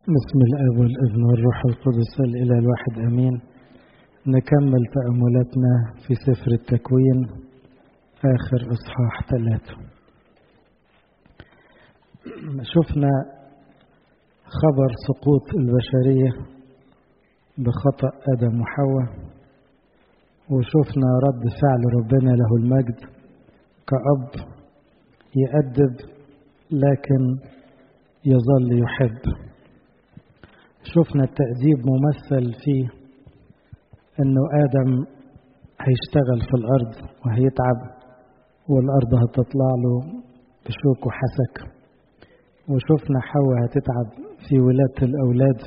بسم الاب والابن والروح القدس الاله الواحد امين نكمل تاملاتنا في سفر التكوين اخر اصحاح ثلاثه شفنا خبر سقوط البشريه بخطا ادم وحواء وشفنا رد فعل ربنا له المجد كأب يأدب لكن يظل يحب شفنا التأديب ممثل في انه ادم هيشتغل في الارض وهيتعب والارض هتطلع له بشوك وحسك وشفنا حواء هتتعب في ولادة الاولاد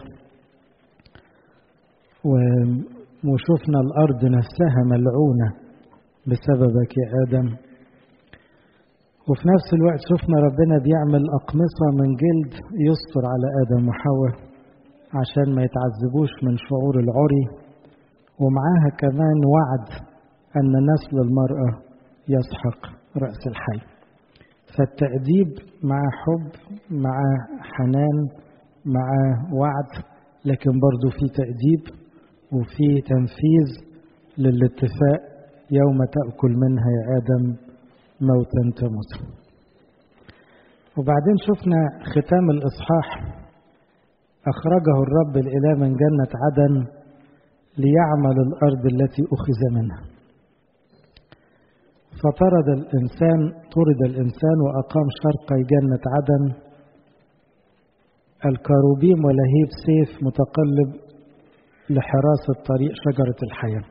وشفنا الارض نفسها ملعونة بسببك يا ادم وفي نفس الوقت شفنا ربنا بيعمل أقمصة من جلد يستر على آدم وحواء عشان ما يتعذبوش من شعور العري ومعاها كمان وعد أن نسل المرأة يسحق رأس الحي فالتأديب مع حب مع حنان مع وعد لكن برضو في تأديب وفي تنفيذ للاتفاق يوم تأكل منها يا آدم موتا تموت وبعدين شفنا ختام الإصحاح أخرجه الرب الإله من جنة عدن ليعمل الأرض التي أخذ منها فطرد الإنسان طرد الإنسان وأقام شرقي جنة عدن الكروبيم ولهيب سيف متقلب لحراسة طريق شجرة الحياة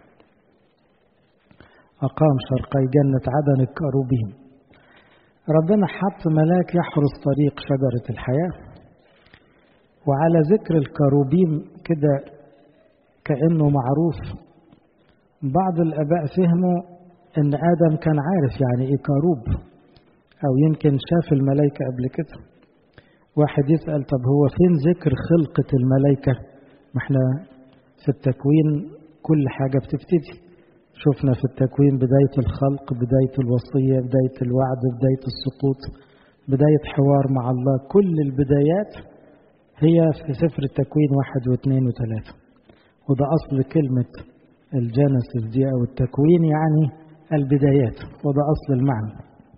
أقام شرقي جنة عدن الكروبيم ربنا حط ملاك يحرس طريق شجرة الحياة وعلى ذكر الكروبيم كده كأنه معروف بعض الآباء فهموا إن آدم كان عارف يعني إيه كروب أو يمكن شاف الملائكة قبل كده واحد يسأل طب هو فين ذكر خلقة الملائكة ما احنا في التكوين كل حاجة بتبتدي شفنا في التكوين بداية الخلق بداية الوصية بداية الوعد بداية السقوط بداية حوار مع الله كل البدايات هي في سفر التكوين واحد واثنين وثلاثة وده أصل كلمة الجينيسيس دي أو التكوين يعني البدايات وده أصل المعنى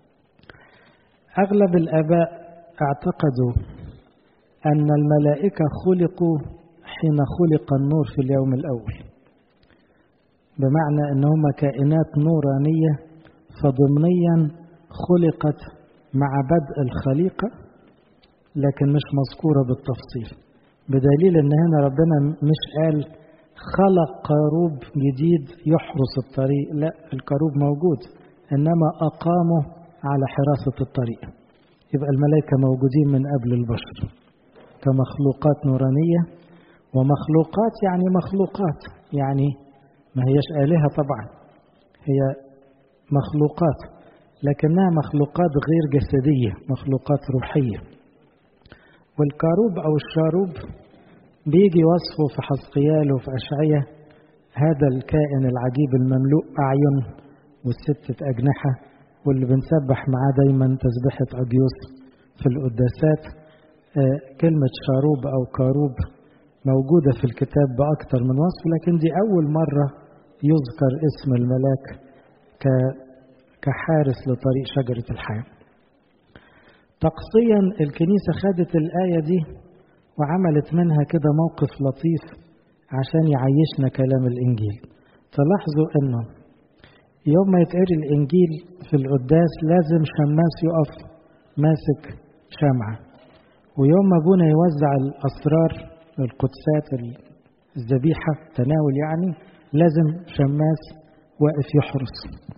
أغلب الآباء اعتقدوا أن الملائكة خلقوا حين خلق النور في اليوم الأول بمعنى ان هم كائنات نورانيه فضمنيا خلقت مع بدء الخليقه لكن مش مذكوره بالتفصيل بدليل ان هنا ربنا مش قال خلق كروب جديد يحرس الطريق لا الكروب موجود انما اقامه على حراسه الطريق يبقى الملائكه موجودين من قبل البشر كمخلوقات نورانيه ومخلوقات يعني مخلوقات يعني ما هيش آلهة طبعا هي مخلوقات لكنها مخلوقات غير جسدية مخلوقات روحية والكاروب أو الشاروب بيجي وصفه في حسقيال وفي أشعية هذا الكائن العجيب المملوء أعين والستة أجنحة واللي بنسبح معاه دايما تسبحة أديوس في القداسات آه كلمة شاروب أو كاروب موجودة في الكتاب بأكثر من وصف لكن دي أول مرة يذكر اسم الملاك كحارس لطريق شجرة الحياة طقسيا الكنيسة خدت الآية دي وعملت منها كده موقف لطيف عشان يعيشنا كلام الإنجيل تلاحظوا أنه يوم ما يتقري الإنجيل في القداس لازم شماس يقف ماسك شمعة ويوم ما أبونا يوزع الأسرار القدسات الذبيحة تناول يعني لازم شماس واقف يحرس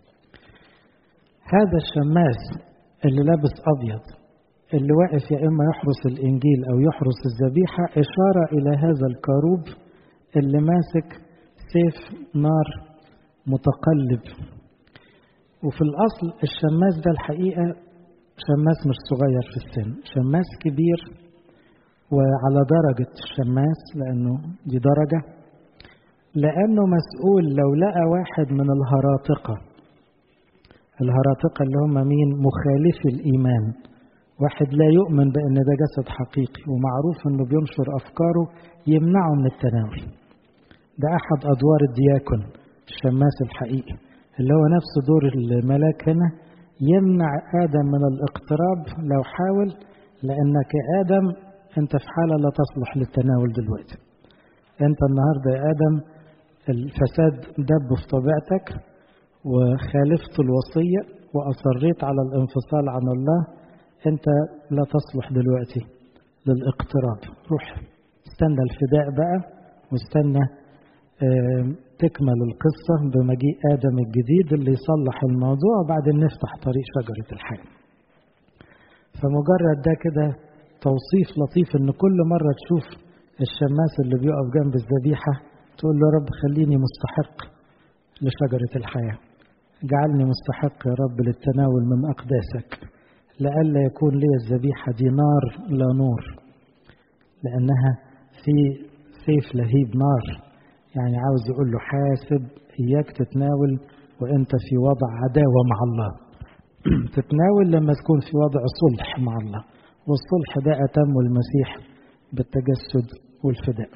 هذا الشماس اللي لابس أبيض اللي واقف يا إما يحرس الإنجيل أو يحرس الذبيحة إشارة إلى هذا الكروب اللي ماسك سيف نار متقلب وفي الأصل الشماس ده الحقيقة شماس مش صغير في السن شماس كبير وعلى درجة الشماس لأنه دي درجة لأنه مسؤول لو لقى واحد من الهراطقة الهراطقة اللي هم مين مخالفي الإيمان واحد لا يؤمن بأن ده جسد حقيقي ومعروف أنه بينشر أفكاره يمنعه من التناول ده أحد أدوار الدياكون الشماس الحقيقي اللي هو نفس دور الملاك هنا يمنع آدم من الاقتراب لو حاول لأنك آدم أنت في حالة لا تصلح للتناول دلوقتي أنت النهاردة يا آدم الفساد دب في طبيعتك وخالفت الوصية وأصريت على الانفصال عن الله أنت لا تصلح دلوقتي للاقتراب روح استنى الفداء بقى واستنى تكمل القصة بمجيء آدم الجديد اللي يصلح الموضوع وبعدين نفتح طريق شجرة الحياة فمجرد ده كده توصيف لطيف ان كل مرة تشوف الشماس اللي بيقف جنب الذبيحة تقول له رب خليني مستحق لشجرة الحياة اجعلني مستحق يا رب للتناول من أقداسك لئلا يكون لي الذبيحة دي نار لا نور لأنها في سيف لهيب نار يعني عاوز يقول له حاسب إياك تتناول وأنت في وضع عداوة مع الله تتناول لما تكون في وضع صلح مع الله والصلح ده أتم المسيح بالتجسد والفداء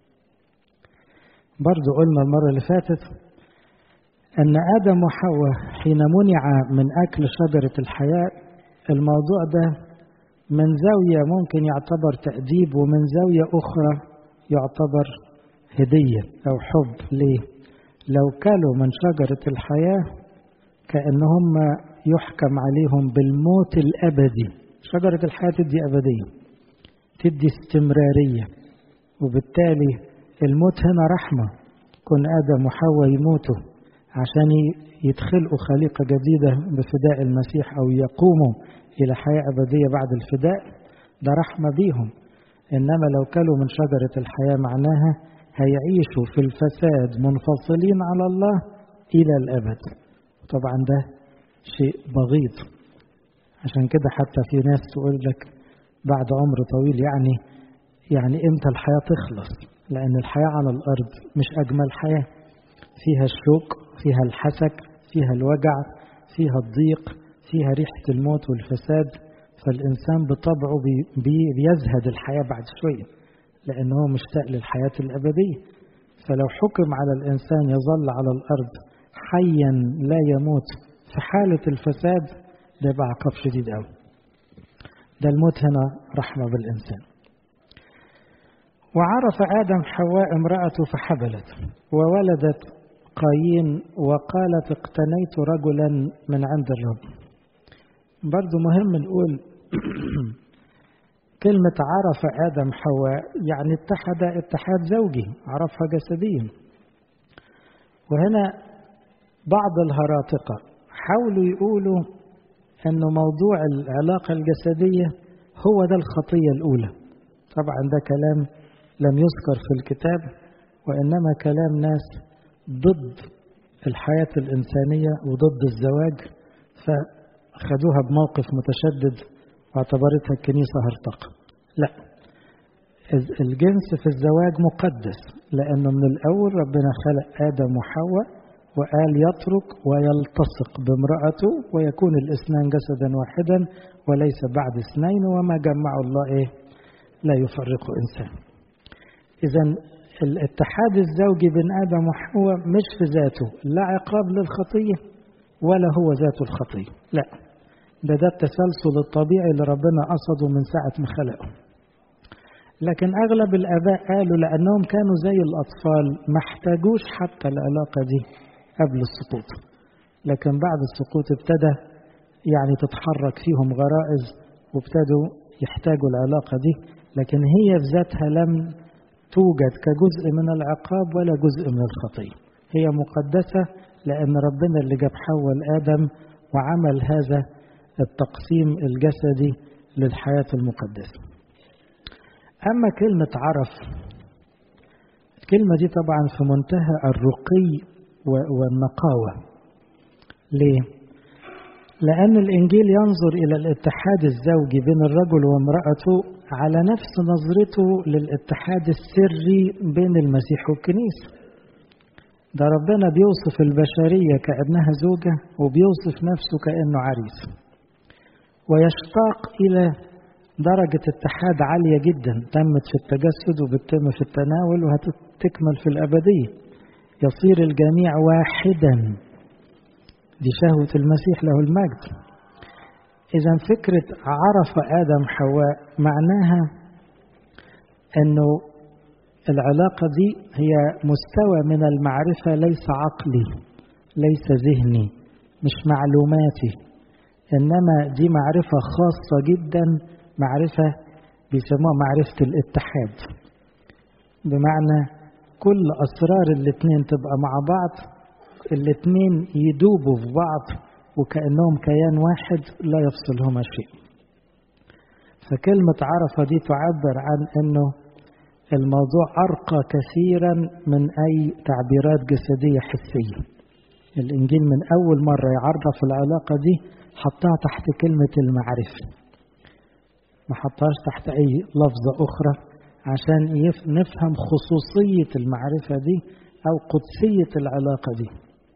برضو قلنا المرة اللي فاتت أن آدم وحواء حين منع من أكل شجرة الحياة الموضوع ده من زاوية ممكن يعتبر تأديب ومن زاوية أخرى يعتبر هدية أو حب ليه؟ لو كلوا من شجرة الحياة كأنهم يحكم عليهم بالموت الأبدي شجرة الحياة تدي أبدية تدي استمرارية وبالتالي الموت هنا رحمة كن آدم وحواء يموتوا عشان يدخلوا خليقة جديدة بفداء المسيح أو يقوموا إلى حياة أبدية بعد الفداء ده رحمة بيهم إنما لو كلوا من شجرة الحياة معناها هيعيشوا في الفساد منفصلين على الله إلى الأبد طبعا ده شيء بغيض عشان كده حتى في ناس تقول لك بعد عمر طويل يعني يعني امتى الحياة تخلص لأن الحياة على الأرض مش أجمل حياة فيها الشوق فيها الحسك فيها الوجع فيها الضيق فيها ريحة الموت والفساد فالإنسان بطبعه بي بي بيزهد الحياة بعد شوية لأنه مشتاق للحياة الأبدية فلو حكم على الإنسان يظل على الأرض حيا لا يموت في حالة الفساد ده يبقى عقاب شديد قوي ده الموت هنا رحمة بالإنسان وعرف آدم حواء امرأته فحبلت وولدت قايين وقالت اقتنيت رجلا من عند الرب برضو مهم نقول كلمة عرف آدم حواء يعني اتحد اتحاد زوجي عرفها جسديا وهنا بعض الهراطقة حاولوا يقولوا أن موضوع العلاقة الجسدية هو ده الخطية الأولى طبعا ده كلام لم يذكر في الكتاب وإنما كلام ناس ضد الحياة الإنسانية وضد الزواج فخدوها بموقف متشدد واعتبرتها الكنيسة هرطقة لا الجنس في الزواج مقدس لأنه من الأول ربنا خلق آدم وحواء وقال يترك ويلتصق بامرأته ويكون الاثنان جسدا واحدا وليس بعد اثنين وما جمعه الله إيه لا يفرق إنسان إذا الاتحاد الزوجي بين آدم وحواء مش في ذاته لا عقاب للخطية ولا هو ذات الخطية لا ده ده التسلسل الطبيعي اللي ربنا قصده من ساعة ما خلقه لكن أغلب الآباء قالوا لأنهم كانوا زي الأطفال ما احتاجوش حتى العلاقة دي قبل السقوط لكن بعد السقوط ابتدى يعني تتحرك فيهم غرائز وابتدوا يحتاجوا العلاقة دي لكن هي في ذاتها لم توجد كجزء من العقاب ولا جزء من الخطية هي مقدسة لأن ربنا اللي جاب حواء لآدم وعمل هذا التقسيم الجسدي للحياة المقدسة أما كلمة عرف الكلمة دي طبعا في منتهى الرقي والنقاوة ليه؟ لأن الإنجيل ينظر إلى الاتحاد الزوجي بين الرجل وامرأته على نفس نظرته للاتحاد السري بين المسيح والكنيسة ده ربنا بيوصف البشرية كأنها زوجة وبيوصف نفسه كأنه عريس ويشتاق إلى درجة اتحاد عالية جدا تمت في التجسد وبتتم في التناول وهتكمل في الأبدية يصير الجميع واحدا دي شهوة المسيح له المجد إذا فكرة عرف آدم حواء معناها أنه العلاقة دي هي مستوى من المعرفة ليس عقلي ليس ذهني مش معلوماتي إنما دي معرفة خاصة جدا معرفة بيسموها معرفة الاتحاد بمعنى كل أسرار الاتنين تبقى مع بعض الاتنين يدوبوا في بعض وكأنهم كيان واحد لا يفصلهما شيء فكلمة عرفة دي تعبر عن أنه الموضوع أرقى كثيرا من أي تعبيرات جسدية حسية الإنجيل من أول مرة يعرف العلاقة دي حطها تحت كلمة المعرفة ما حطهاش تحت أي لفظة أخرى عشان نفهم خصوصية المعرفة دي أو قدسية العلاقة دي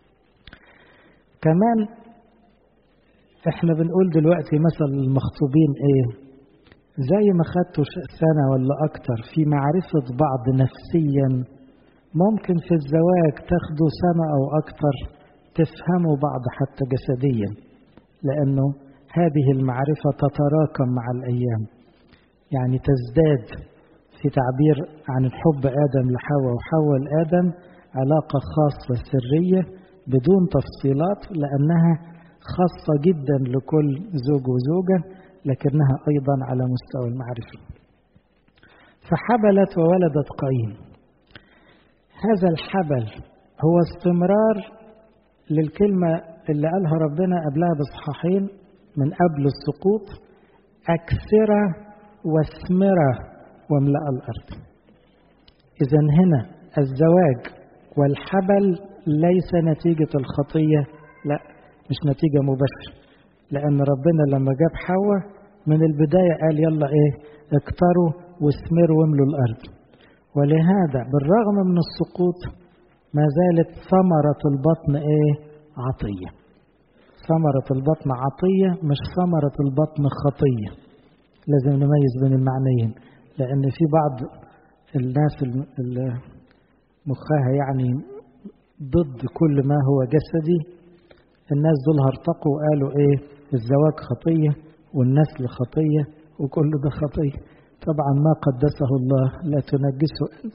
كمان احنا بنقول دلوقتي مثل المخطوبين ايه زي ما خدتوا سنة ولا أكتر في معرفة بعض نفسيا ممكن في الزواج تاخدوا سنة أو أكتر تفهموا بعض حتى جسديا لأنه هذه المعرفة تتراكم مع الأيام يعني تزداد في تعبير عن الحب آدم لحواء وحواء لآدم علاقة خاصة سرية بدون تفصيلات لأنها خاصة جدا لكل زوج وزوجة لكنها أيضا على مستوى المعرفة فحبلت وولدت قايين هذا الحبل هو استمرار للكلمة اللي قالها ربنا قبلها بصحاحين من قبل السقوط أكثرة واثمرة واملأ الأرض إذا هنا الزواج والحبل ليس نتيجة الخطية لا مش نتيجة مباشرة لأن ربنا لما جاب حواء من البداية قال يلا إيه اكتروا واثمروا واملوا الأرض ولهذا بالرغم من السقوط ما زالت ثمرة البطن إيه عطية ثمرة البطن عطية مش ثمرة البطن خطية لازم نميز بين المعنيين لأن في بعض الناس اللي مخها يعني ضد كل ما هو جسدي الناس دول هرطقوا وقالوا ايه الزواج خطية والنسل خطية وكل ده خطية طبعا ما قدسه الله لا تنجسه أنت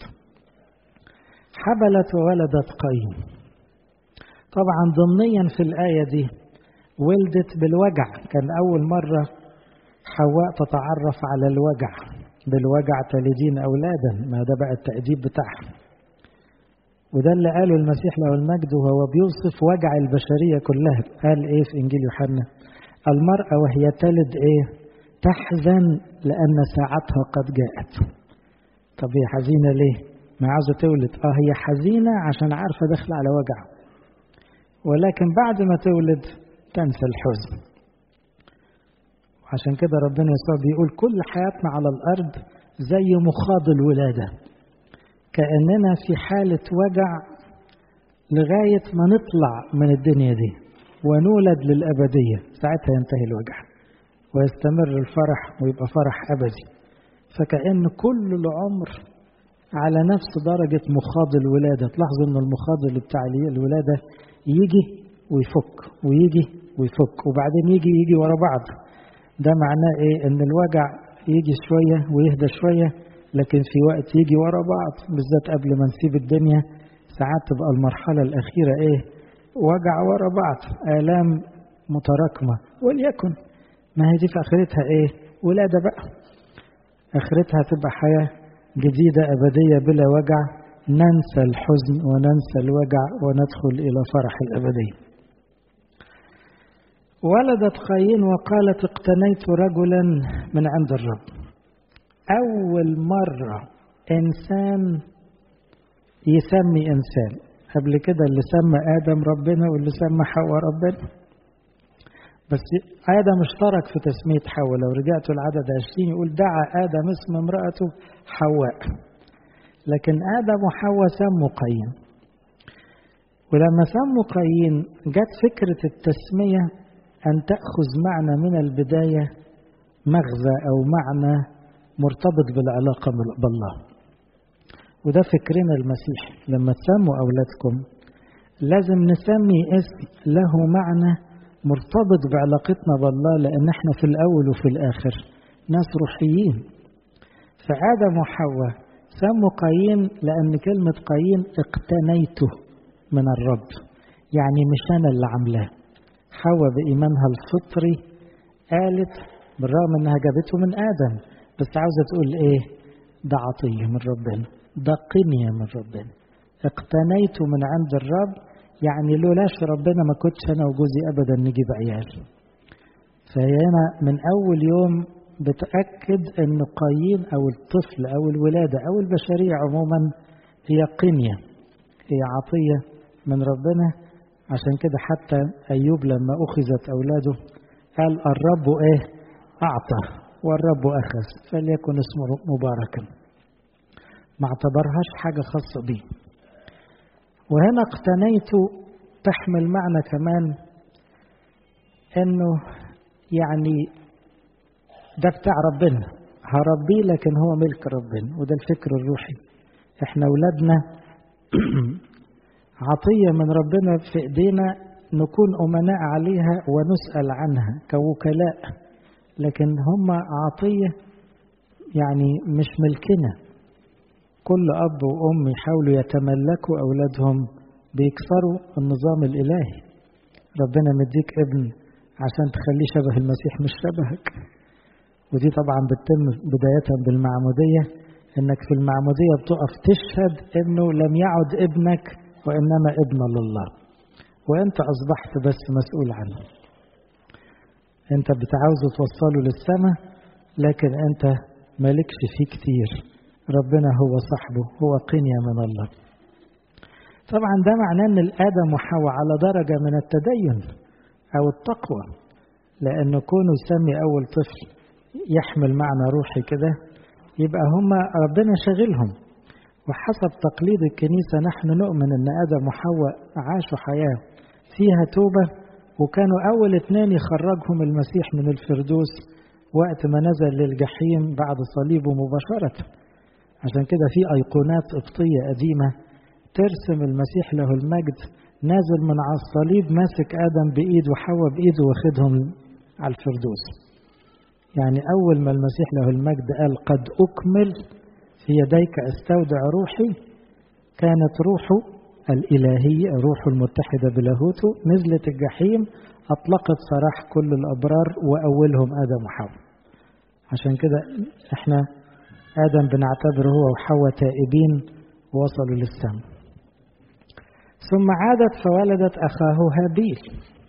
حبلت وولدت قايين طبعا ضمنيا في الآية دي ولدت بالوجع كان أول مرة حواء تتعرف على الوجع بالوجع تلدين أولادا ما ده بقى التأديب بتاعها وده اللي قاله المسيح له المجد وهو بيوصف وجع البشرية كلها قال ايه في انجيل يوحنا المرأة وهي تلد ايه تحزن لأن ساعتها قد جاءت طب هي حزينة ليه ما عاوزة تولد اه هي حزينة عشان عارفة داخلة على وجع ولكن بعد ما تولد تنسى الحزن وعشان كده ربنا يسوع بيقول كل حياتنا على الأرض زي مخاض الولادة كأننا في حالة وجع لغاية ما نطلع من الدنيا دي ونولد للأبدية ساعتها ينتهي الوجع ويستمر الفرح ويبقى فرح أبدي فكأن كل العمر على نفس درجة مخاض الولادة تلاحظوا أن المخاض اللي بتاع الولادة يجي ويفك ويجي ويفك وبعدين يجي يجي ورا بعض ده معناه ايه ان الوجع يجي شوية ويهدى شوية لكن في وقت يجي ورا بعض بالذات قبل ما نسيب الدنيا ساعات تبقى المرحلة الأخيرة إيه وجع ورا بعض آلام متراكمة وليكن ما هي دي في آخرتها إيه ولادة بقى آخرتها تبقى حياة جديدة أبدية بلا وجع ننسى الحزن وننسى الوجع وندخل إلى فرح الأبدية ولدت قايين وقالت اقتنيت رجلا من عند الرب أول مرة إنسان يسمي إنسان قبل كده اللي سمى آدم ربنا واللي سمى حواء ربنا بس آدم اشترك في تسمية حواء لو رجعتوا العدد 20 يقول دعا آدم اسم امرأته حواء لكن آدم وحواء سموا قايين ولما سموا قايين جت فكرة التسمية أن تأخذ معنى من البداية مغزى أو معنى مرتبط بالعلاقة بالله وده فكرنا المسيح لما تسموا أولادكم لازم نسمي اسم له معنى مرتبط بعلاقتنا بالله لأن احنا في الأول وفي الآخر ناس روحيين فآدم وحواء سموا قايين لأن كلمة قايين اقتنيته من الرب يعني مش أنا اللي عاملاه حواء بإيمانها الفطري قالت بالرغم إنها جابته من آدم بس عاوزة تقول إيه ده عطية من ربنا ده قنية من ربنا اقتنيته من عند الرب يعني لولاش ربنا ما كنتش أنا وجوزي أبدا نجيب عيال فهي هنا من أول يوم بتأكد أن قايين أو الطفل أو الولادة أو البشرية عموما هي قنية هي عطية من ربنا عشان كده حتى أيوب لما أخذت أولاده قال الرب إيه أعطى والرب أخذ فليكن اسمه مباركا ما اعتبرهاش حاجة خاصة بيه وهنا اقتنيت تحمل معنى كمان انه يعني ده بتاع ربنا هربيه لكن هو ملك ربنا وده الفكر الروحي احنا اولادنا عطية من ربنا في ايدينا نكون امناء عليها ونسأل عنها كوكلاء لكن هم عطية يعني مش ملكنا كل اب وام يحاولوا يتملكوا اولادهم بيكسروا النظام الالهي ربنا مديك ابن عشان تخليه شبه المسيح مش شبهك ودي طبعا بتتم بداية بالمعمودية انك في المعمودية بتقف تشهد انه لم يعد ابنك وانما ابن لله وانت اصبحت بس مسؤول عنه انت بتعاوزه توصله للسماء لكن انت مالكش فيه كتير ربنا هو صاحبه هو قنية من الله طبعا ده معناه ان الادم وحواء على درجة من التدين او التقوى لانه كونه يسمي اول طفل يحمل معنى روحي كده يبقى هم ربنا شاغلهم وحسب تقليد الكنيسة نحن نؤمن أن آدم وحواء عاشوا حياة فيها توبة وكانوا أول اثنين يخرجهم المسيح من الفردوس وقت ما نزل للجحيم بعد صليبه مباشرة عشان كده في أيقونات قبطية قديمة ترسم المسيح له المجد نازل من على الصليب ماسك آدم بإيد وحواء بإيده واخدهم على الفردوس يعني أول ما المسيح له المجد قال قد أكمل في يديك استودع روحي كانت روحه الإلهية روحه المتحدة بلاهوته نزلت الجحيم أطلقت سراح كل الأبرار وأولهم آدم وحواء عشان كده احنا آدم بنعتبره هو وحواء تائبين وصلوا للسماء ثم عادت فولدت أخاه هابيل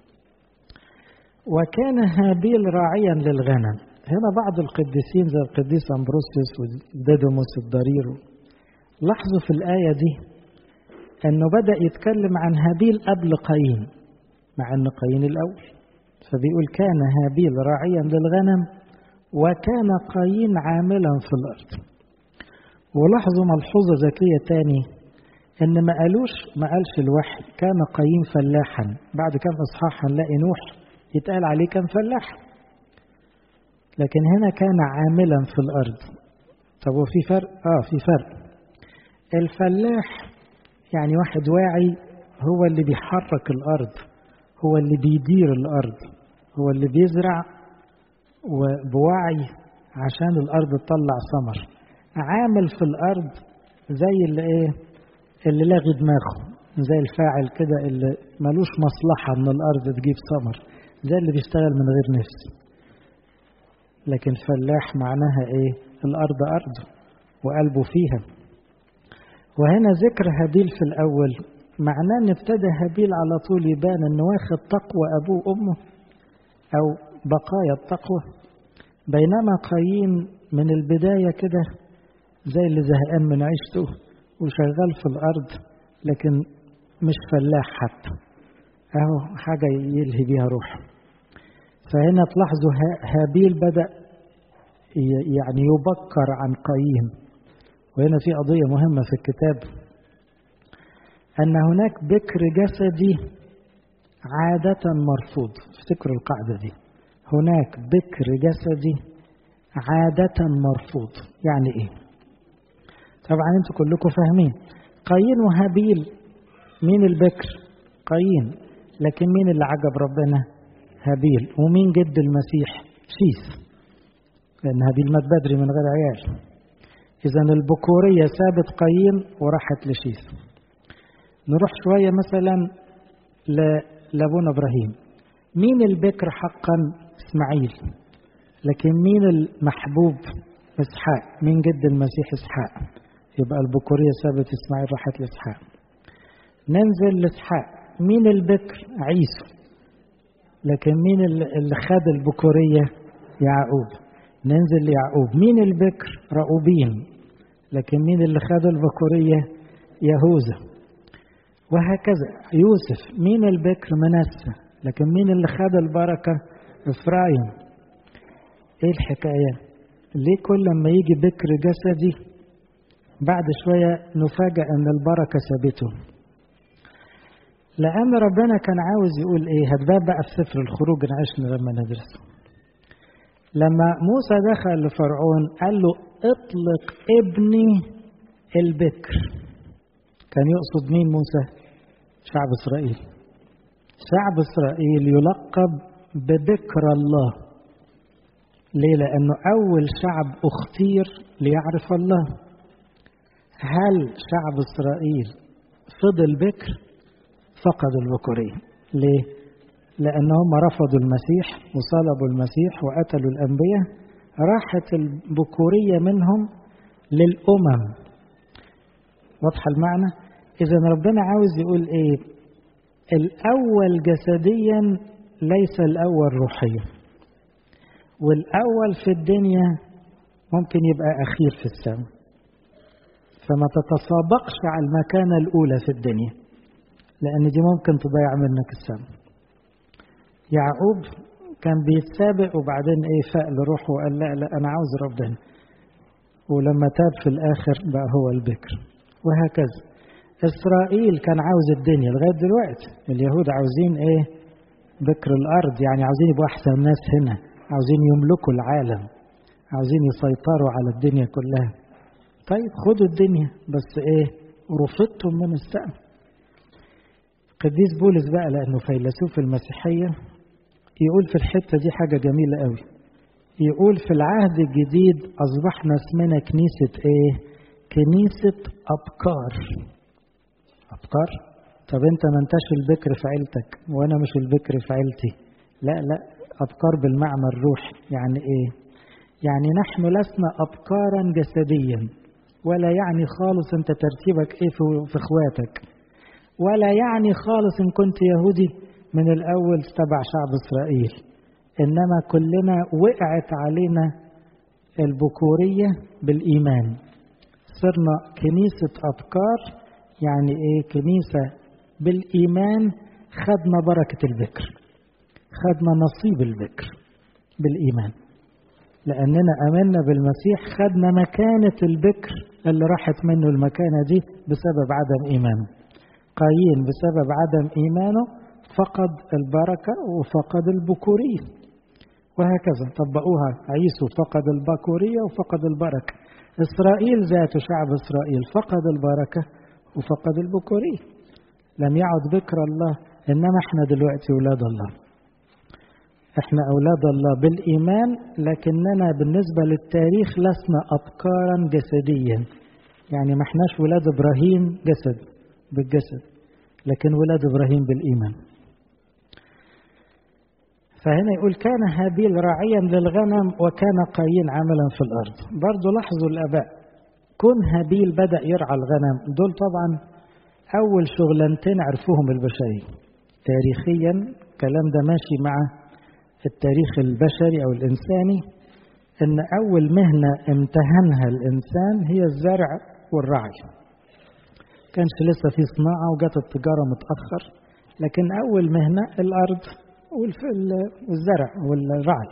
وكان هابيل راعيا للغنم هنا بعض القديسين زي القديس أمبروسيوس وديدوموس الضرير لاحظوا في الآية دي أنه بدأ يتكلم عن هابيل قبل قايين مع أن قايين الأول فبيقول كان هابيل راعيا للغنم وكان قايين عاملا في الأرض ولاحظوا ملحوظة ذكية تاني ان ما قالوش ما قالش الوحي كان قايين فلاحا بعد كم اصحاح هنلاقي نوح يتقال عليه كان فلاح لكن هنا كان عاملا في الارض طب وفي فرق اه في فرق الفلاح يعني واحد واعي هو اللي بيحرك الارض هو اللي بيدير الارض هو اللي بيزرع وبوعي عشان الارض تطلع ثمر عامل في الارض زي اللي ايه اللي لاغي دماغه زي الفاعل كده اللي ملوش مصلحة من الأرض تجيب ثمر زي اللي بيشتغل من غير نفس لكن فلاح معناها إيه الأرض أرضه وقلبه فيها وهنا ذكر هابيل في الأول معناه ان ابتدى هابيل على طول يبان انه واخد تقوى ابوه وامه او بقايا التقوى بينما قايين من البدايه كده زي اللي زهقان من عيشته وشغال في الأرض لكن مش فلاح حتى أهو حاجة يلهي بيها روحه فهنا تلاحظوا هابيل بدأ يعني يبكر عن قايين وهنا في قضية مهمة في الكتاب أن هناك بكر جسدي عادة مرفوض في افتكروا القاعدة دي هناك بكر جسدي عادة مرفوض يعني ايه طبعا انتوا كلكم فاهمين قايين وهابيل مين البكر قايين لكن مين اللي عجب ربنا هابيل ومين جد المسيح شيث لأن هابيل مات بدري من غير عيال إذا البكورية سابت قايين وراحت لشيث نروح شوية مثلا لابونا إبراهيم مين البكر حقا إسماعيل لكن مين المحبوب إسحاق مين جد المسيح إسحاق يبقى البكورية سابت إسماعيل راحت لإسحاق ننزل لإسحاق مين البكر عيسو لكن مين اللي خد البكورية يعقوب ننزل ليعقوب مين البكر رأوبين لكن مين اللي خد البكورية يهوذا وهكذا يوسف مين البكر منسى لكن مين اللي خد البركة إفرايم ايه الحكاية ليه كل لما يجي بكر جسدي بعد شوية نفاجأ ان البركة سابته لأن ربنا كان عاوز يقول ايه هتبان بقى في سفر الخروج عشنا لما ندرسه لما موسى دخل لفرعون قال له اطلق ابني البكر كان يقصد مين موسى شعب اسرائيل شعب اسرائيل يلقب ببكر الله ليه لانه اول شعب اختير ليعرف الله هل شعب اسرائيل فضل بكر فقد البكوريه ليه لأن هم رفضوا المسيح وصلبوا المسيح وقتلوا الأنبياء راحت البكورية منهم للأمم واضحة المعنى إذا ربنا عاوز يقول إيه الأول جسديا ليس الأول روحيا والأول في الدنيا ممكن يبقى أخير في السماء فما تتسابقش على المكانة الأولى في الدنيا لأن دي ممكن تضيع منك السماء يعقوب كان بيتسابق وبعدين ايه فاق لروحه وقال لا لا انا عاوز ربنا ولما تاب في الاخر بقى هو البكر وهكذا اسرائيل كان عاوز الدنيا لغايه دلوقتي اليهود عاوزين ايه بكر الارض يعني عاوزين يبقوا احسن ناس هنا عاوزين يملكوا العالم عاوزين يسيطروا على الدنيا كلها طيب خدوا الدنيا بس ايه رفضتم من السقف قديس بولس بقى لانه فيلسوف المسيحيه يقول في الحتة دي حاجة جميلة قوي يقول في العهد الجديد أصبحنا اسمنا كنيسة إيه؟ كنيسة أبكار أبكار؟ طب أنت ما أنتش البكر في عيلتك وأنا مش البكر في عيلتي لا لا أبكار بالمعنى الروحي يعني إيه؟ يعني نحن لسنا أبكارا جسديا ولا يعني خالص أنت ترتيبك إيه في إخواتك ولا يعني خالص إن كنت يهودي من الأول تبع شعب إسرائيل إنما كلنا وقعت علينا البكورية بالإيمان صرنا كنيسة أبكار يعني إيه كنيسة بالإيمان خدنا بركة البكر خدنا نصيب البكر بالإيمان لأننا أمنا بالمسيح خدنا مكانة البكر اللي راحت منه المكانة دي بسبب عدم إيمانه قايين بسبب عدم إيمانه فقد البركة وفقد البكورية وهكذا طبقوها عيسو فقد البكورية وفقد البركة إسرائيل ذاته شعب إسرائيل فقد البركة وفقد البكورية لم يعد ذكر الله إنما احنا دلوقتي أولاد الله احنا أولاد الله بالإيمان لكننا بالنسبة للتاريخ لسنا أبكارا جسديا يعني ما احناش ولاد إبراهيم جسد بالجسد لكن ولاد إبراهيم بالإيمان فهنا يقول كان هابيل راعيا للغنم وكان قايين عملا في الأرض برضو لاحظوا الآباء كون هابيل بدأ يرعى الغنم دول طبعا أول شغلانتين عرفوهم البشرية تاريخيا الكلام ده ماشي مع التاريخ البشري أو الإنساني إن أول مهنة امتهنها الإنسان هي الزرع والرعي كانش لسه في صناعة وجت التجارة متأخر لكن أول مهنة الأرض والزرع والرعي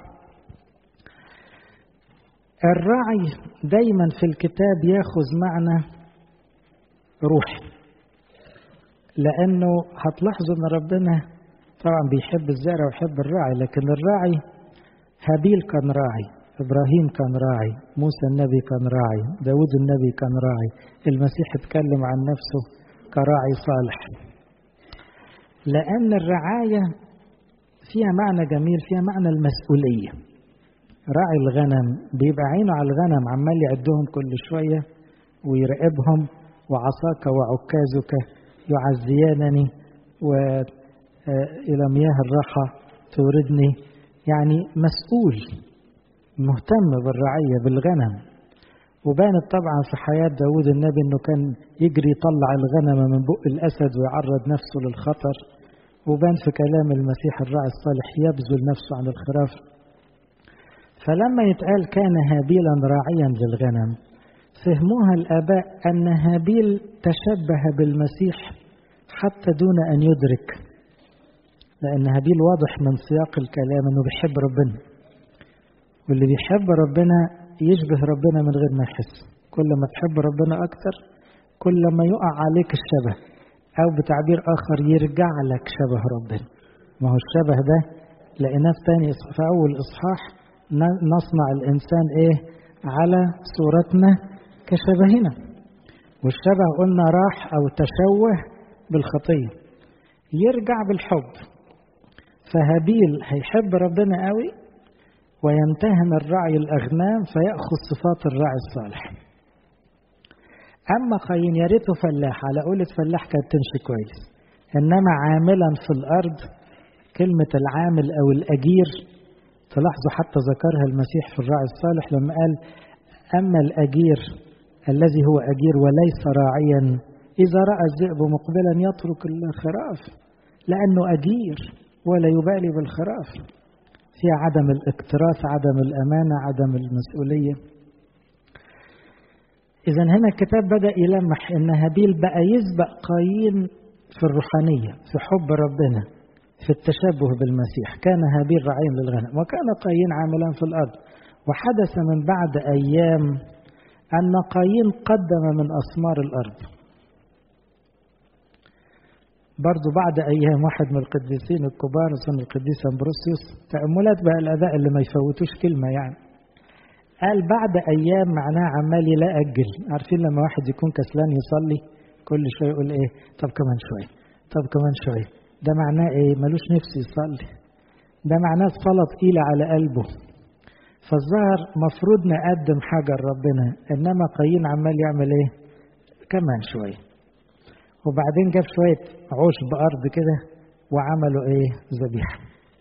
الرعي دايما في الكتاب ياخذ معنى روحي لأنه هتلاحظوا أن ربنا طبعا بيحب الزرع ويحب الراعي لكن الراعي هابيل كان راعي إبراهيم كان راعي موسى النبي كان راعي داود النبي كان راعي المسيح اتكلم عن نفسه كراعي صالح لأن الرعاية فيها معنى جميل فيها معنى المسؤولية راعي الغنم بيبقى عينه على الغنم عمال يعدهم كل شوية ويراقبهم وعصاك وعكازك يعزيانني وإلى مياه الراحة توردني يعني مسؤول مهتم بالرعية بالغنم وبانت طبعا في حياة داود النبي أنه كان يجري يطلع الغنم من بق الأسد ويعرض نفسه للخطر وبان في كلام المسيح الراعي الصالح يبذل نفسه عن الخراف فلما يتقال كان هابيلا راعيا للغنم فهموها الآباء أن هابيل تشبه بالمسيح حتى دون أن يدرك لأن هابيل واضح من سياق الكلام أنه بيحب ربنا واللي بيحب ربنا يشبه ربنا من غير ما يحس كل ما تحب ربنا أكتر كل ما يقع عليك الشبه أو بتعبير آخر يرجع لك شبه ربنا ما هو الشبه ده لقيناه في تاني في أول إصحاح نصنع الإنسان إيه على صورتنا كشبهنا والشبه قلنا راح أو تشوه بالخطية يرجع بالحب فهابيل هيحب ربنا قوي ويمتهن الرعي الأغنام فيأخذ صفات الراعي الصالح أما قايين يا ريته فلاح على قولة فلاح كانت تمشي كويس إنما عاملا في الأرض كلمة العامل أو الأجير تلاحظوا حتى ذكرها المسيح في الراعي الصالح لما قال أما الأجير الذي هو أجير وليس راعيا إذا رأى الذئب مقبلا يترك الخراف لأنه أجير ولا يبالي بالخراف فيها عدم الاكتراث عدم الأمانة عدم المسؤولية إذا هنا الكتاب بدأ يلمح إن هابيل بقى يسبق قايين في الروحانية في حب ربنا في التشبه بالمسيح كان هابيل رعيا للغنم وكان قايين عاملا في الأرض وحدث من بعد أيام أن قايين قدم من أثمار الأرض برضو بعد أيام واحد من القديسين الكبار اسمه القديس أمبروسيوس تأملات بقى الأداء اللي ما يفوتوش كلمة يعني قال بعد أيام معناها عمال لا أجل عارفين لما واحد يكون كسلان يصلي كل شوية يقول إيه طب كمان شوية طب كمان شوية ده معناه إيه ملوش نفس يصلي ده معناه الصلاة تقيلة على قلبه فالظاهر مفروض نقدم حاجة لربنا إنما قايين عمال يعمل إيه كمان شوية وبعدين جاب شوية عشب أرض كده وعملوا إيه ذبيحة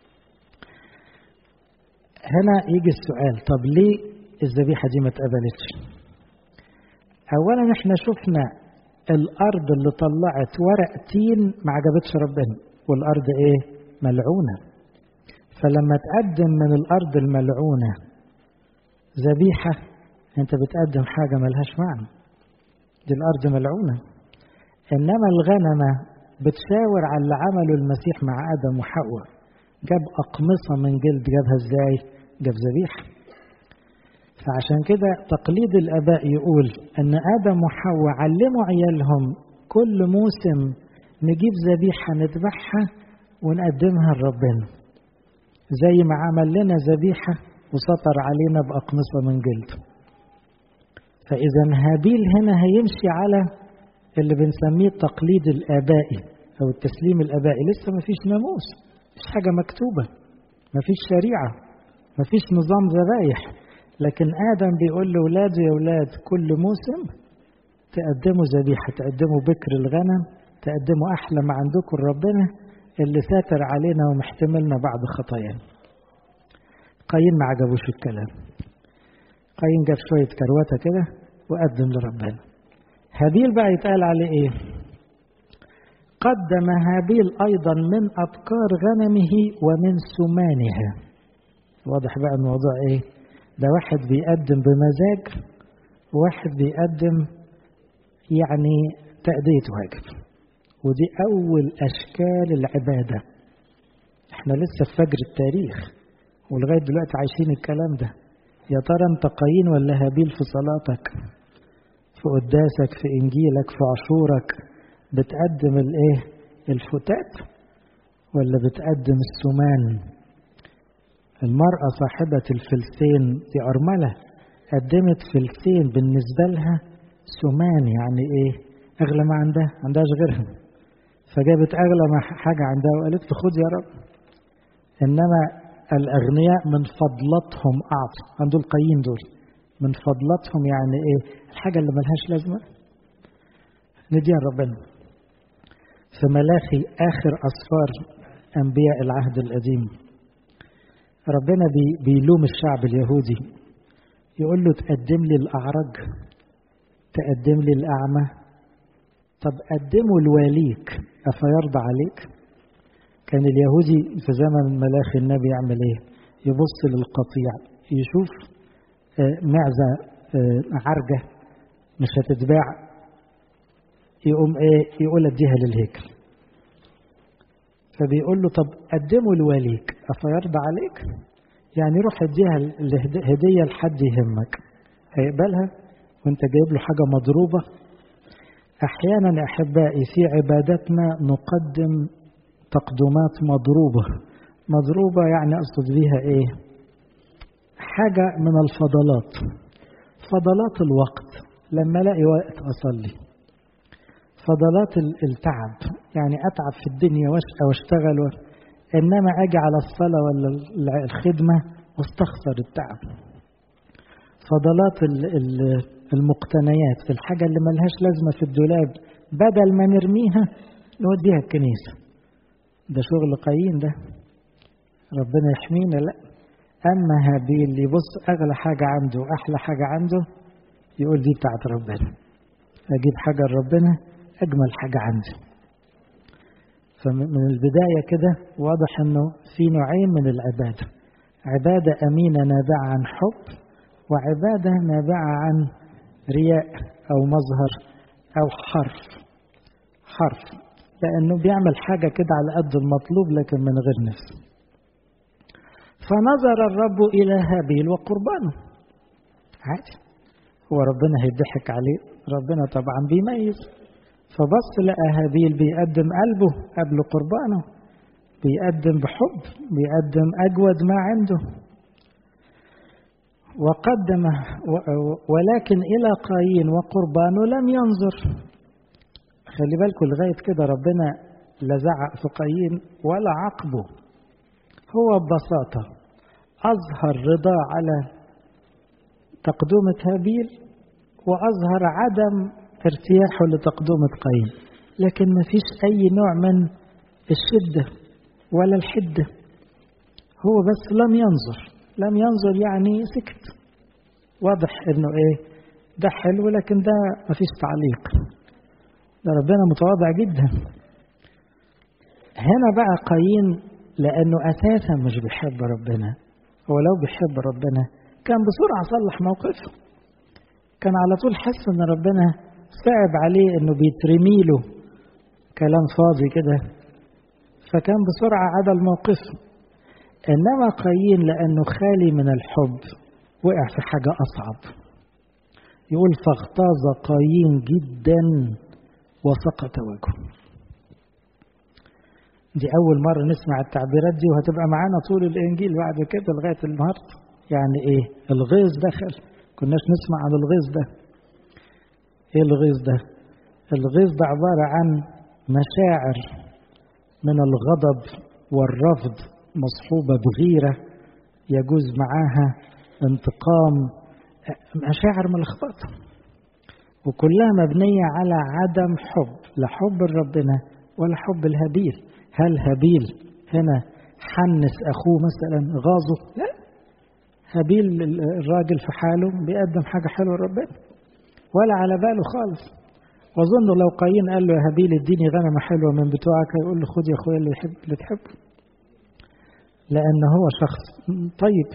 هنا يجي السؤال طب ليه الذبيحة دي ما اتقبلتش أولا احنا شفنا الأرض اللي طلعت ورق تين ما عجبتش ربنا والأرض إيه ملعونة فلما تقدم من الأرض الملعونة ذبيحة أنت بتقدم حاجة ملهاش معنى دي الأرض ملعونة إنما الغنمة بتشاور على اللي عمله المسيح مع آدم وحواء جاب أقمصة من جلد جابها إزاي؟ جاب ذبيحة فعشان كده تقليد الآباء يقول أن آدم وحواء علموا عيالهم كل موسم نجيب ذبيحة نذبحها ونقدمها لربنا زي ما عمل لنا ذبيحة وسطر علينا بأقمصة من جلد فإذا هابيل هنا هيمشي على اللي بنسميه التقليد الآبائي أو التسليم الآبائي لسه ما فيش ناموس مفيش حاجة مكتوبة مفيش شريعة مفيش نظام ذبايح لكن آدم بيقول لأولاده يا أولاد كل موسم تقدموا ذبيحة تقدموا بكر الغنم تقدموا أحلى ما عندكم ربنا اللي ساتر علينا ومحتملنا بعد خطايانا قايين ما عجبوش الكلام قايين جاب شوية كرواتة كده وقدم لربنا هابيل بقى يتقال عليه ايه قدم هابيل ايضا من ابكار غنمه ومن سمانها واضح بقى الموضوع ايه ده واحد بيقدم بمزاج وواحد بيقدم يعني تأدية واجب ودي أول أشكال العبادة احنا لسه في فجر التاريخ ولغاية دلوقتي عايشين الكلام ده يا ترى انت قايين ولا هابيل في صلاتك في قداسك في انجيلك في عاشورك بتقدم الايه الفتات ولا بتقدم السمان المرأة صاحبة الفلسين دي أرملة قدمت فلسين بالنسبة لها سمان يعني إيه أغلى ما عندها عندهاش غيرهم فجابت أغلى ما حاجة عندها وقالت له خد يا رب إنما الأغنياء من فضلتهم أعطوا عندهم القيين دول من فضلتهم يعني إيه الحاجة اللي ملهاش لازمة نديها ربنا في ملاخي آخر أسفار أنبياء العهد القديم ربنا بي بيلوم الشعب اليهودي يقول له تقدم لي الأعرج تقدم لي الأعمى طب قدمه لواليك أفيرضى عليك كان اليهودي في زمن ملاخي النبي يعمل ايه يبص للقطيع يشوف معزة عرجة مش هتتباع يقوم ايه يقول اديها للهيكل فبيقول له طب قدمه لواليك افيرضى عليك يعني روح اديها هديه لحد يهمك هيقبلها وانت جايب له حاجه مضروبه احيانا احبائي في عبادتنا نقدم تقدمات مضروبه مضروبه يعني اقصد بيها ايه حاجه من الفضلات فضلات الوقت لما الاقي وقت اصلي فضلات التعب يعني اتعب في الدنيا واشتغل انما اجي على الصلاه ولا الخدمه واستخسر التعب فضلات المقتنيات الحاجه اللي ملهاش لازمه في الدولاب بدل ما نرميها نوديها الكنيسه ده شغل قايين ده ربنا يحمينا لا اما هابيل اللي يبص اغلى حاجه عنده واحلى حاجه عنده يقول دي بتاعت ربنا اجيب حاجه لربنا أجمل حاجة عندي فمن البداية كده واضح أنه في نوعين من العبادة عبادة أمينة نابعة عن حب وعبادة نابعة عن رياء أو مظهر أو حرف حرف لأنه بيعمل حاجة كده على قد المطلوب لكن من غير نفس فنظر الرب إلى هابيل وقربانه عادي هو ربنا هيضحك عليه ربنا طبعا بيميز فبص لقى هابيل بيقدم قلبه قبل قربانه بيقدم بحب بيقدم أجود ما عنده وقدم ولكن إلى قايين وقربانه لم ينظر خلي بالكم لغاية كده ربنا لا زعق في قايين ولا عاقبه هو ببساطة أظهر رضا على تقدمة هابيل وأظهر عدم ارتياحه لتقدمة قايين لكن ما فيش أي نوع من الشدة ولا الحدة هو بس لم ينظر لم ينظر يعني سكت واضح انه ايه ده حلو لكن ده ما فيش تعليق ده ربنا متواضع جدا هنا بقى قايين لانه اساسا مش بيحب ربنا هو لو بيحب ربنا كان بسرعه صلح موقفه كان على طول حس ان ربنا صعب عليه انه بيترمي له كلام فاضي كده فكان بسرعة عدل موقفه إنما قايين لأنه خالي من الحب وقع في حاجة أصعب يقول فاغتاظ قايين جدا وسقط وجهه دي أول مرة نسمع التعبيرات دي وهتبقى معانا طول الإنجيل بعد كده لغاية النهاردة يعني إيه الغيظ دخل كناش نسمع عن الغيظ ده ايه الغيظ ده الغيظ ده عبارة عن مشاعر من الغضب والرفض مصحوبة بغيرة يجوز معاها انتقام مشاعر ملخبطة وكلها مبنية على عدم حب لا حب لربنا ولا حب الهابيل هل هابيل هنا حنس أخوه مثلا غاظه لا هابيل الراجل في حاله بيقدم حاجة حلوة لربنا ولا على باله خالص واظن لو قايين قال له يا هابيل اديني غنمه حلوه من بتوعك هيقول له خد يا اخويا اللي يحب اللي تحبه لان هو شخص طيب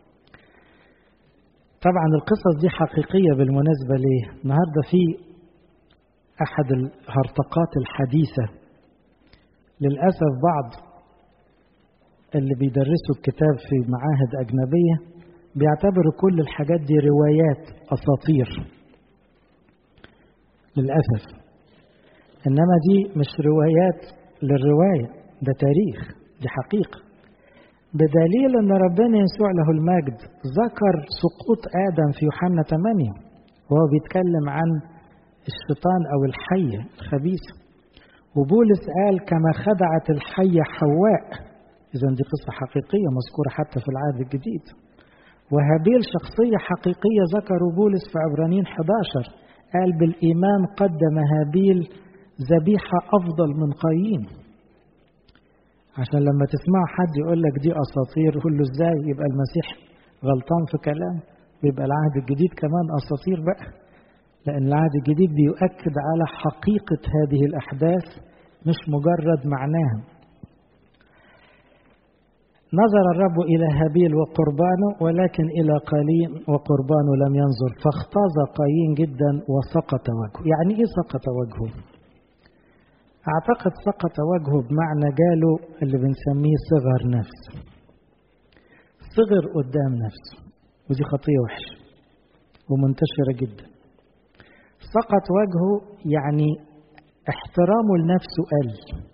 طبعا القصص دي حقيقيه بالمناسبه ليه النهارده في احد الهرطقات الحديثه للاسف بعض اللي بيدرسوا الكتاب في معاهد اجنبيه بيعتبروا كل الحاجات دي روايات اساطير للأسف إنما دي مش روايات للرواية ده تاريخ دي حقيقة بدليل أن ربنا يسوع له المجد ذكر سقوط آدم في يوحنا 8 وهو بيتكلم عن الشيطان أو الحية الخبيثة وبولس قال كما خدعت الحية حواء إذا دي قصة حقيقية مذكورة حتى في العهد الجديد وهابيل شخصية حقيقية ذكروا بولس في عبرانيين 11 قال بالإيمان قدم هابيل ذبيحة أفضل من قايين عشان لما تسمع حد يقول لك دي أساطير قول له إزاي يبقى المسيح غلطان في كلام ويبقى العهد الجديد كمان أساطير بقى لأن العهد الجديد بيؤكد على حقيقة هذه الأحداث مش مجرد معناها نظر الرب إلى هابيل وقربانه ولكن إلى قايين وقربانه لم ينظر فاختاز قايين جدا وسقط وجهه يعني إيه سقط وجهه أعتقد سقط وجهه بمعنى جاله اللي بنسميه صغر نفس صغر قدام نفسه ودي خطية وحشة ومنتشرة جدا سقط وجهه يعني احترامه لنفسه قل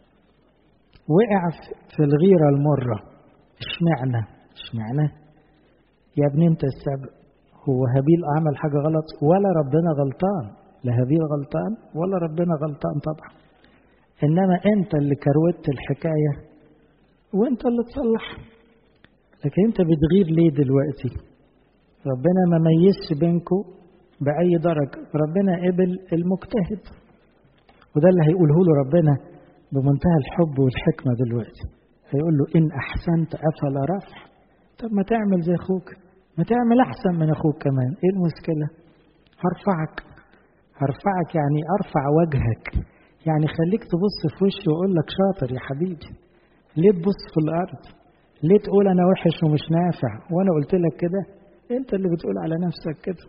وقع في الغيرة المرة اشمعنى اشمعنى يا ابني انت السبب هو هابيل عمل حاجة غلط ولا ربنا غلطان لا هابيل غلطان ولا ربنا غلطان طبعا انما انت اللي كروت الحكاية وانت اللي تصلح لكن انت بتغير ليه دلوقتي ربنا ما ميزش بينكم بأي درجة ربنا قبل المجتهد وده اللي هيقوله له ربنا بمنتهى الحب والحكمة دلوقتي هيقول له إن أحسنت أفلا رفع طب ما تعمل زي أخوك ما تعمل أحسن من أخوك كمان إيه المشكلة هرفعك هرفعك يعني أرفع وجهك يعني خليك تبص في وشي وأقول لك شاطر يا حبيبي ليه تبص في الأرض ليه تقول أنا وحش ومش نافع وأنا قلت لك كده أنت اللي بتقول على نفسك كده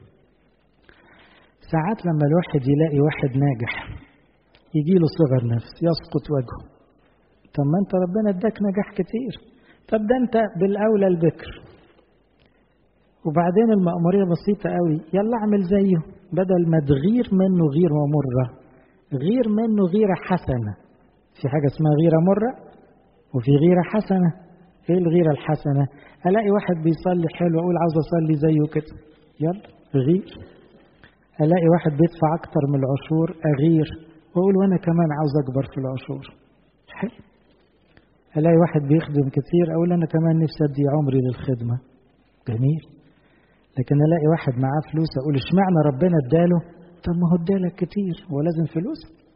ساعات لما الواحد يلاقي واحد ناجح يجي له صغر نفس يسقط وجهه طب ما انت ربنا اداك نجاح كتير طب ده انت بالاولى البكر وبعدين المأمورية بسيطة قوي يلا اعمل زيه بدل ما تغير منه غيرة مرة غير منه غيرة حسنة في حاجة اسمها غيرة مرة وفي غيرة حسنة ايه الغيرة الحسنة الاقي واحد بيصلي حلو اقول عاوز اصلي زيه كده يلا غير الاقي واحد بيدفع اكتر من العشور اغير واقول وانا كمان عاوز اكبر في العشور حلو الاقي واحد بيخدم كتير اقول انا كمان نفسي ادي عمري للخدمه جميل لكن الاقي واحد معاه فلوس اقول اشمعنى ربنا اداله طب ما هو ادالك كتير هو لازم فلوس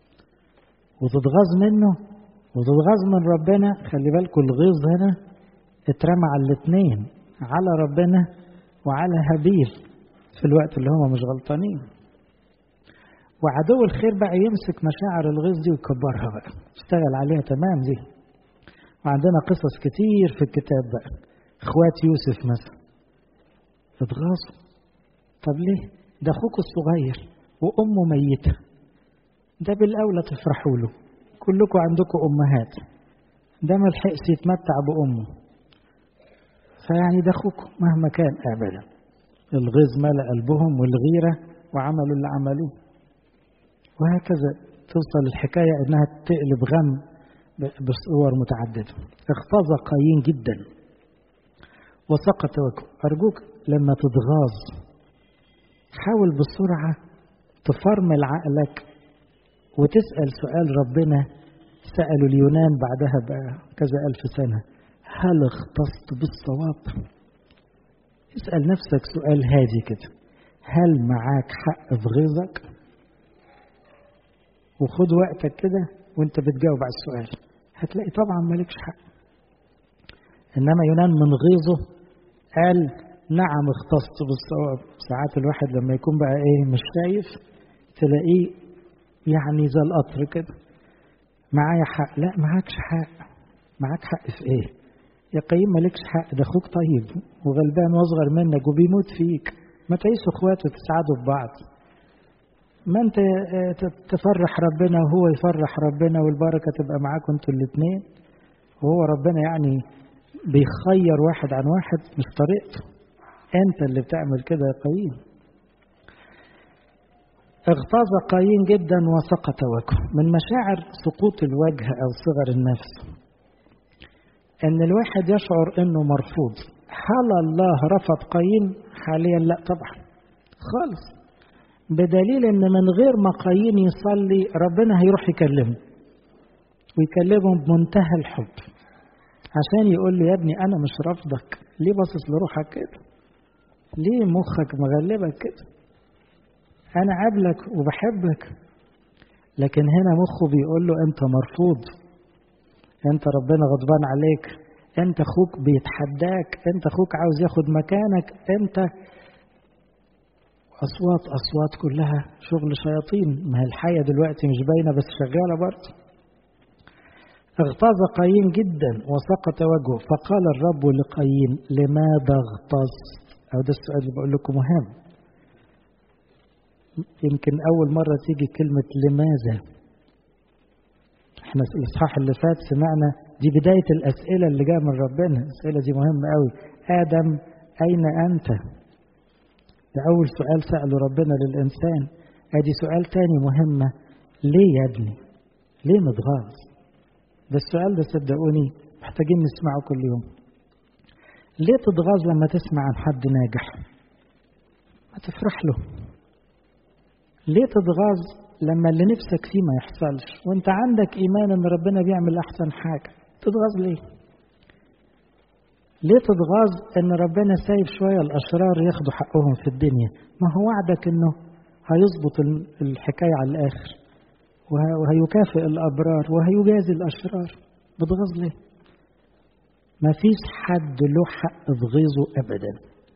وتتغاظ منه وتتغاظ من ربنا خلي بالكم الغيظ هنا اترمى على الاثنين على ربنا وعلى هابيل في الوقت اللي هم مش غلطانين وعدو الخير بقى يمسك مشاعر الغيظ دي ويكبرها بقى اشتغل عليها تمام دي وعندنا قصص كتير في الكتاب بقى اخوات يوسف مثلا اتغاظوا طب ليه ده اخوك الصغير وامه ميته ده بالاولى تفرحوا له كلكم عندكم امهات ده ما لحقش يتمتع بامه فيعني ده اخوكم مهما كان ابدا الغيظ ملأ قلبهم والغيره وعملوا اللي عملوه وهكذا توصل الحكايه انها تقلب غم بصور متعدده اختاظ قايين جدا وسقط وجهه ارجوك لما تتغاظ حاول بسرعه تفرمل عقلك وتسال سؤال ربنا سالوا اليونان بعدها بكذا الف سنه هل اختصت بالصواب اسال نفسك سؤال هادي كده هل معاك حق في غيظك وخد وقتك كده وانت بتجاوب على السؤال هتلاقي طبعا مالكش حق انما يونان من غيظه قال نعم اختصت بالصواب ساعات الواحد لما يكون بقى ايه مش شايف تلاقيه يعني زي القطر كده معايا حق لا معاكش حق معاك حق في ايه يا قيم مالكش حق ده اخوك طيب وغلبان واصغر منك وبيموت فيك ما تعيشوا اخوات وتساعدوا ببعض ما انت تفرح ربنا وهو يفرح ربنا والبركه تبقى معاكم انتوا الاثنين وهو ربنا يعني بيخير واحد عن واحد مش طريقته انت اللي بتعمل كده يا قايين اغتاظ قايين جدا وسقط وجهه من مشاعر سقوط الوجه او صغر النفس ان الواحد يشعر انه مرفوض هل الله رفض قايين حاليا لا طبعا خالص بدليل ان من غير ما قايين يصلي ربنا هيروح يكلمه ويكلمه بمنتهى الحب عشان يقول له يا ابني انا مش رافضك ليه باصص لروحك كده ليه مخك مغلبك كده انا قابلك وبحبك لكن هنا مخه بيقول له انت مرفوض انت ربنا غضبان عليك انت اخوك بيتحداك انت اخوك عاوز ياخد مكانك انت اصوات اصوات كلها شغل شياطين ما هي الحيه دلوقتي مش باينه بس شغاله برضه اغتاظ قايين جدا وسقط وجهه فقال الرب لقايين لماذا اغتظت او ده السؤال اللي بقول لكم مهم يمكن اول مره تيجي كلمه لماذا احنا الاصحاح اللي فات سمعنا دي بدايه الاسئله اللي جايه من ربنا الاسئله دي مهمه قوي ادم اين انت ده اول سؤال ساله ربنا للانسان ادي سؤال تاني مهمه ليه يا ابني ليه متغاظ ده السؤال ده صدقوني محتاجين نسمعه كل يوم ليه تتغاظ لما تسمع عن حد ناجح ما تفرح له ليه تتغاظ لما اللي نفسك فيه ما يحصلش وانت عندك ايمان ان ربنا بيعمل احسن حاجه تتغاظ ليه ليه تتغاظ ان ربنا سايب شويه الاشرار ياخدوا حقهم في الدنيا ما هو وعدك انه هيظبط الحكايه على الاخر وهيكافئ الابرار وهيجازي الاشرار بتغاظ ليه ما فيش حد له حق في غيظه ابدا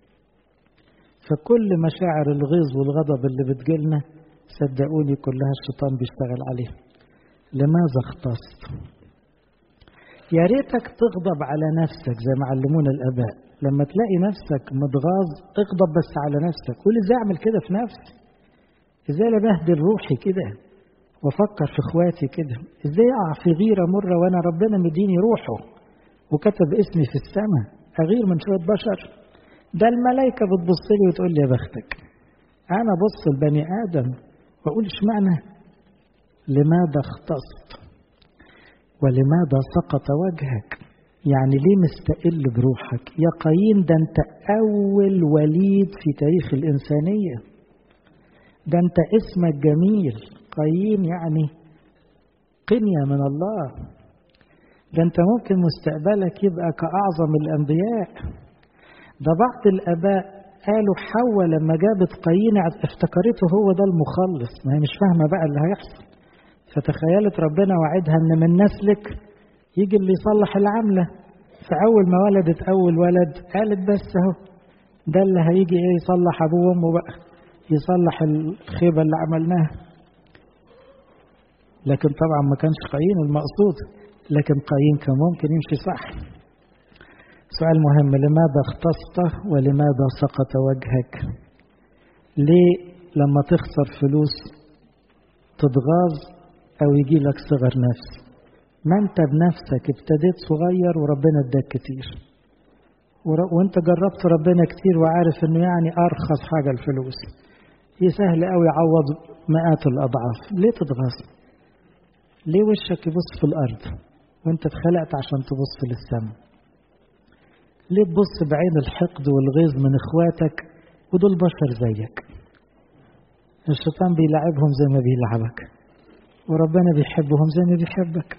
فكل مشاعر الغيظ والغضب اللي بتجيلنا صدقوني كلها الشيطان بيشتغل عليها لماذا اختصت يا ريتك تغضب على نفسك زي ما علمونا الاباء لما تلاقي نفسك متغاظ اغضب بس على نفسك قول ازاي اعمل كده في نفسي ازاي ابهدل روحي كده وافكر في اخواتي كده ازاي اقع في غيره مره وانا ربنا مديني روحه وكتب اسمي في السماء اغير من شويه بشر ده الملائكه بتبص لي وتقول لي يا بختك انا بص لبني ادم واقول اشمعنى لماذا اختصت ولماذا سقط وجهك يعني ليه مستقل بروحك يا قايين ده انت اول وليد في تاريخ الانسانيه ده انت اسمك جميل قايين يعني قنية من الله ده انت ممكن مستقبلك يبقى كأعظم الأنبياء ده بعض الآباء قالوا حواء لما جابت قايين افتكرته هو ده المخلص ما هي مش فاهمة بقى اللي هيحصل فتخيلت ربنا وعدها ان من نسلك يجي اللي يصلح العملة فأول ما ولدت أول ولد قالت بس اهو ده اللي هيجي ايه يصلح أبوه وأمه بقى يصلح الخيبة اللي عملناها لكن طبعا ما كانش قايين المقصود لكن قايين كان ممكن يمشي صح سؤال مهم لماذا اختصت ولماذا سقط وجهك ليه لما تخسر فلوس تتغاظ او يجي لك صغر نفس ما انت بنفسك ابتديت صغير وربنا اداك كتير وانت جربت ربنا كتير وعارف انه يعني ارخص حاجه الفلوس سهل قوي يعوض مئات الاضعاف ليه تتغاظ ليه وشك يبص في الارض وانت اتخلقت عشان تبص للسماء ليه تبص بعين الحقد والغيظ من اخواتك ودول بشر زيك الشيطان بيلعبهم زي ما بيلعبك وربنا بيحبهم زي ما بيحبك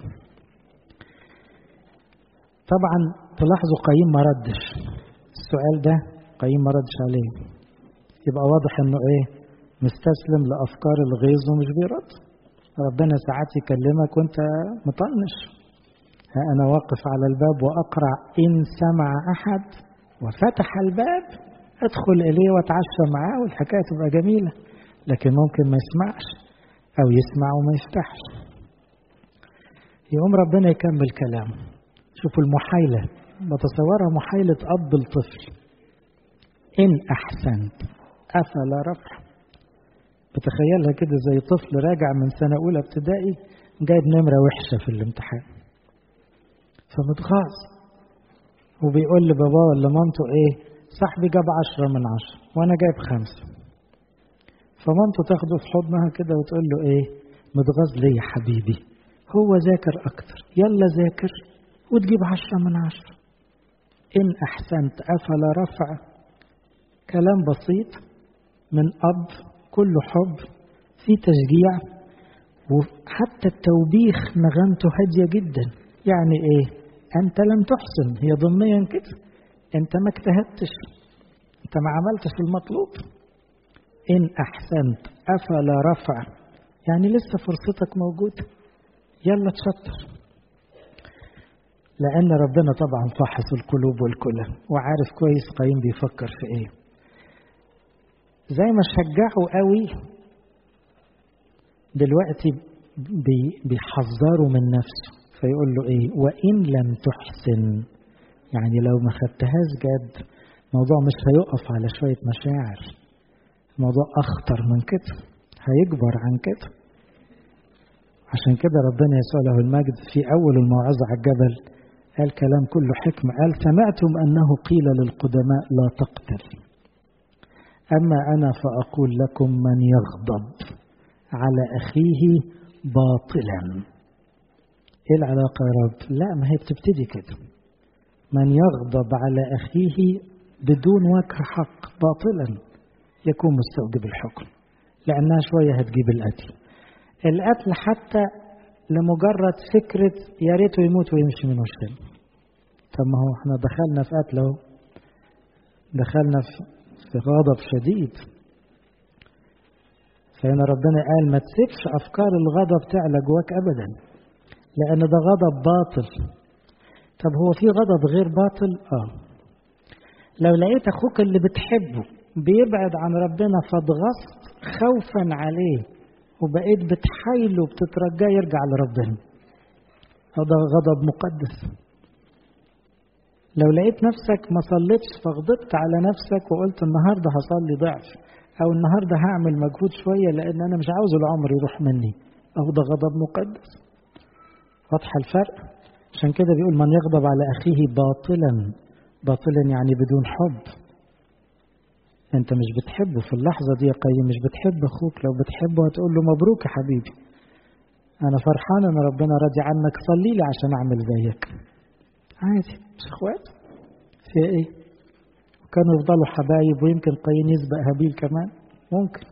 طبعا تلاحظوا قايم ما ردش السؤال ده قايم ما ردش عليه يبقى واضح انه ايه مستسلم لافكار الغيظ ومش بيرد ربنا ساعات يكلمك وانت مطنش ها انا واقف على الباب واقرع ان سمع احد وفتح الباب ادخل اليه واتعشى معاه والحكايه تبقى جميله لكن ممكن ما يسمعش او يسمع وما يفتحش يقوم ربنا يكمل كلامه شوفوا المحايله بتصورها محايله اب الطفل ان احسنت افلا رفع بتخيلها كده زي طفل راجع من سنة أولى ابتدائي جايب نمرة وحشة في الامتحان فمتغاظ وبيقول لباباه ولا مامته ايه صاحبي جاب عشرة من عشرة وانا جايب خمسة فمامته تاخده في حضنها كده وتقول له ايه متغاظ ليه يا حبيبي هو ذاكر اكتر يلا ذاكر وتجيب عشرة من عشرة إن أحسنت أفلا رفع كلام بسيط من أب كله حب في تشجيع وحتى التوبيخ نغمته هادية جدا يعني إيه أنت لم تحسن هي ضمنيا كده أنت ما اجتهدتش أنت ما عملتش المطلوب إن أحسنت أفلا رفع يعني لسه فرصتك موجودة يلا تشطر لأن ربنا طبعا فاحص القلوب والكلى وعارف كويس قايم بيفكر في إيه زي ما شجعوا قوي دلوقتي بي بيحذروا من نفسه فيقول له ايه وان لم تحسن يعني لو ما خدتهاش جد الموضوع مش هيقف على شويه مشاعر الموضوع اخطر من كده هيكبر عن كده عشان كده ربنا يسوع له المجد في اول الموعظه على الجبل قال كلام كله حكمه قال سمعتم انه قيل للقدماء لا تقتل اما انا فاقول لكم من يغضب على أخيه باطلا إيه العلاقة يا رب؟ لا ما هي بتبتدي كده من يغضب على أخيه بدون وجه حق باطلا يكون مستوجب الحكم لأنها شوية هتجيب القتل القتل حتى لمجرد فكرة يا ريته يموت ويمشي من وشنا طب ما هو احنا دخلنا في قتل اهو دخلنا في غضب شديد فهنا ربنا قال ما تسيبش افكار الغضب تعلى جواك ابدا لان ده غضب باطل طب هو في غضب غير باطل اه لو لقيت اخوك اللي بتحبه بيبعد عن ربنا فاتغصت خوفا عليه وبقيت بتحايله وبتترجاه يرجع لربنا هذا غضب مقدس لو لقيت نفسك ما صليتش فغضبت على نفسك وقلت النهارده هصلي ضعف او النهارده هعمل مجهود شويه لان انا مش عاوز العمر يروح مني او ده غضب مقدس واضح الفرق عشان كده بيقول من يغضب على اخيه باطلا باطلا يعني بدون حب انت مش بتحبه في اللحظه دي يا قيم مش بتحب اخوك لو بتحبه هتقول له مبروك يا حبيبي انا فرحان ان ربنا راضي عنك صلي لي عشان اعمل زيك عادي مش اخوات في ايه كانوا يفضلوا حبايب ويمكن قايين يسبق هابيل كمان ممكن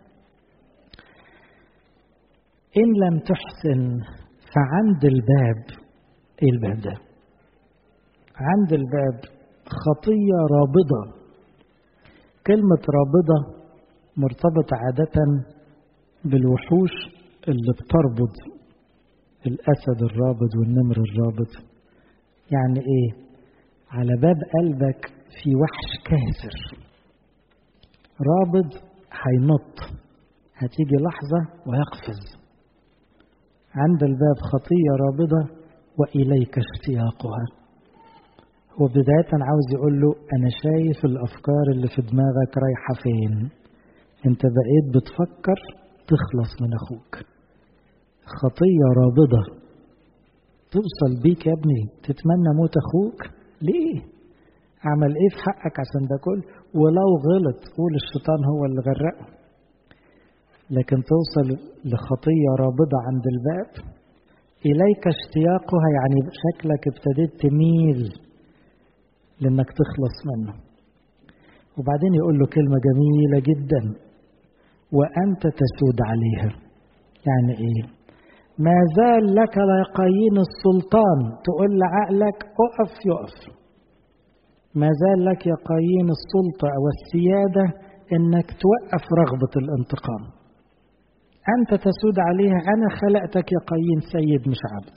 إن لم تحسن فعند الباب إيه الباب ده؟ عند الباب خطية رابضة كلمة رابضة مرتبطة عادة بالوحوش اللي بتربض الأسد الرابض والنمر الرابض يعني إيه؟ على باب قلبك في وحش كاسر رابض هينط هتيجي لحظة ويقفز عند الباب خطية رابضة وإليك اشتياقها هو بداية عاوز يقول له أنا شايف الأفكار اللي في دماغك رايحة فين أنت بقيت بتفكر تخلص من أخوك خطية رابضة توصل بيك يا ابني تتمنى موت أخوك ليه عمل ايه في حقك عشان ده كله ولو غلط قول الشيطان هو اللي غرقه لكن توصل لخطية رابضة عند الباب إليك اشتياقها يعني شكلك ابتديت تميل لأنك تخلص منه وبعدين يقول له كلمة جميلة جدا وأنت تسود عليها يعني إيه ما زال لك لقايين السلطان تقول لعقلك أقف يقف ما زال لك يا قايين السلطة والسيادة إنك توقف رغبة الانتقام أنت تسود عليها أنا خلقتك يا قايين سيد مش عبد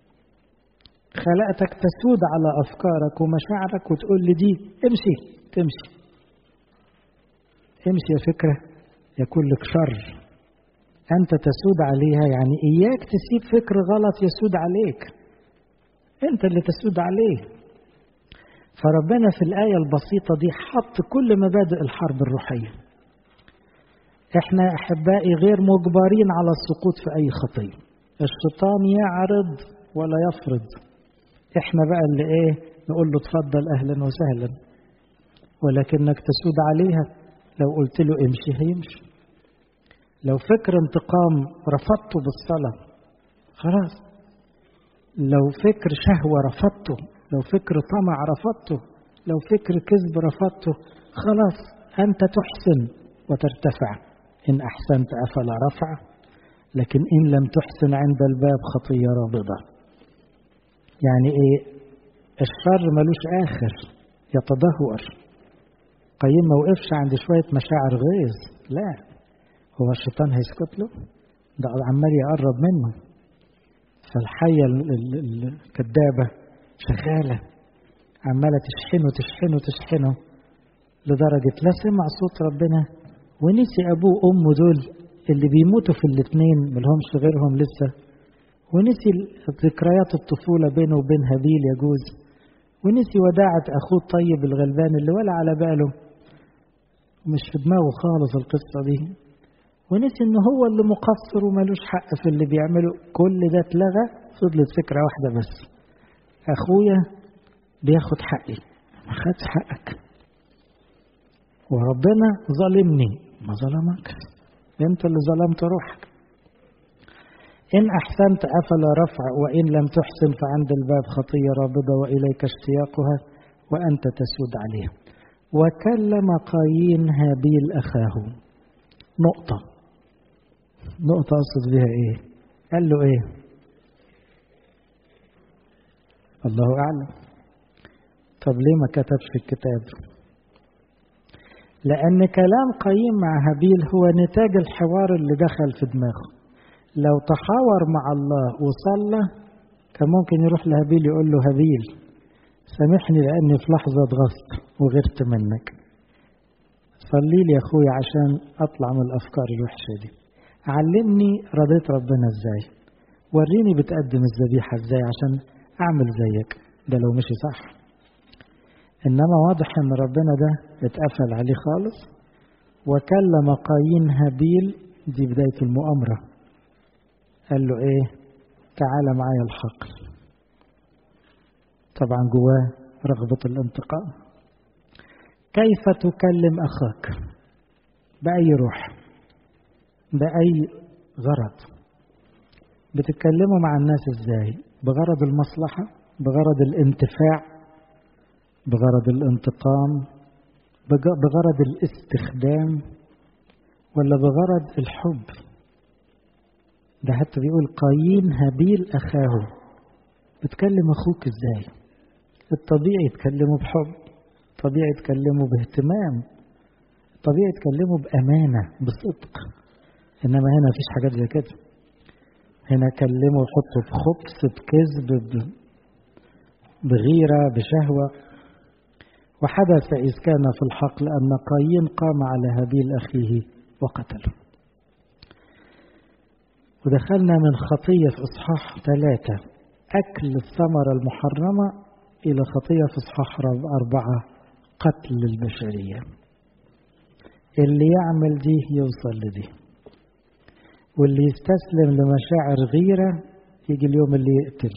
خلقتك تسود على أفكارك ومشاعرك وتقول لي دي امشي تمشي امشي يا فكرة يكون لك شر أنت تسود عليها يعني إياك تسيب فكر غلط يسود عليك أنت اللي تسود عليه فربنا في الآية البسيطة دي حط كل مبادئ الحرب الروحية احنا أحبائي غير مجبرين على السقوط في أي خطية الشيطان يعرض ولا يفرض احنا بقى اللي ايه نقول له اتفضل اهلا وسهلا ولكنك تسود عليها لو قلت له امشي هيمشي لو فكر انتقام رفضته بالصلاة خلاص لو فكر شهوة رفضته لو فكر طمع رفضته لو فكر كذب رفضته خلاص أنت تحسن وترتفع إن أحسنت أفلا رفع لكن إن لم تحسن عند الباب خطية رابضة يعني إيه الشر ملوش آخر يتدهور قيم ما وقفش عند شوية مشاعر غيظ لا هو الشيطان هيسكت له ده عمال يقرب منه فالحية الكذابة شغالة عمالة تشحنه تشحنه تشحنه لدرجة لا سمع صوت ربنا ونسي أبوه وأمه دول اللي بيموتوا في الاتنين ملهمش غيرهم لسه ونسي ذكريات الطفولة بينه وبين هابيل يجوز ونسي وداعة أخوه الطيب الغلبان اللي ولا على باله مش في دماغه خالص القصة دي ونسي إن هو اللي مقصر وملوش حق في اللي بيعمله كل ده اتلغى فضلت فكرة واحدة بس أخويا بياخد حقي ما خدش حقك وربنا ظالمني ما ظلمك انت اللي ظلمت روحك إن أحسنت أفلا رفع وإن لم تحسن فعند الباب خطية رابضة وإليك اشتياقها وأنت تسود عليها وكلم قايين هابيل أخاه نقطة نقطة أقصد بها إيه قال له إيه الله أعلم طب ليه ما كتبش في الكتاب لأن كلام قايين مع هابيل هو نتاج الحوار اللي دخل في دماغه لو تحاور مع الله وصلى كان ممكن يروح لهابيل يقول له هابيل سامحني لأني في لحظة اتغصت وغرت منك صلي لي يا أخويا عشان أطلع من الأفكار الوحشة دي علمني رضيت ربنا إزاي وريني بتقدم الذبيحة إزاي عشان أعمل زيك ده لو مشي صح إنما واضح إن ربنا ده اتقفل عليه خالص وكلم قايين هابيل دي بداية المؤامرة قال له إيه تعالى معايا الحقل طبعا جواه رغبة الانتقام كيف تكلم أخاك بأي روح بأي غرض بتتكلموا مع الناس ازاي بغرض المصلحة بغرض الانتفاع بغرض الانتقام بغرض الاستخدام ولا بغرض الحب ده حتى بيقول قايين هابيل أخاه بتكلم أخوك ازاي الطبيعي تكلمه بحب طبيعي تكلمه باهتمام طبيعي تكلمه بأمانة بصدق إنما هنا مفيش حاجات زي كده هنا كلمه وحطه بخبث بكذب بغيرة بشهوة وحدث إذ كان في الحقل أن قايين قام على هابيل أخيه وقتله ودخلنا من خطية في إصحاح ثلاثة أكل الثمرة المحرمة إلى خطية في إصحاح أربعة قتل البشرية اللي يعمل دي يوصل لدي واللي يستسلم لمشاعر غيرة يجي اليوم اللي يقتل